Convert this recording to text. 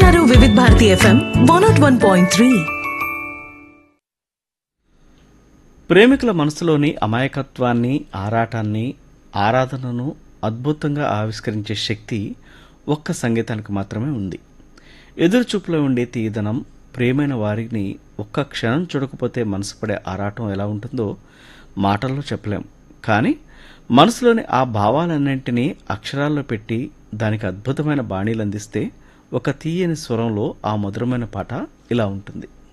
వింటున్నారు Vividh Bharati FM one nought one point three ప్రేమికుల మనసులోని అమాయకత్వాన్ని ఆరాటాన్ని ఆరాధనను అద్భుతంగా ఆవిష్కరించే శక్తి ఒక్క సంగీతానికి మాత్రమే ఉంది ఎదురుచూపులో ఉండే తీయదనం ప్రేమైన వారిని ఒక్క క్షణం చూడకపోతే మనసు పడే ఆరాటం ఎలా ఉంటుందో మాటల్లో చెప్పలేం కానీ మనసులోని ఆ భావాలన్నింటినీ అక్షరాల్లో పెట్టి దానికి అద్భుతమైన బాణీలు అందిస్తే ఒక తీయని స్వరంలో ఆ మధురమైన పాట ఇలా ఉంటుంది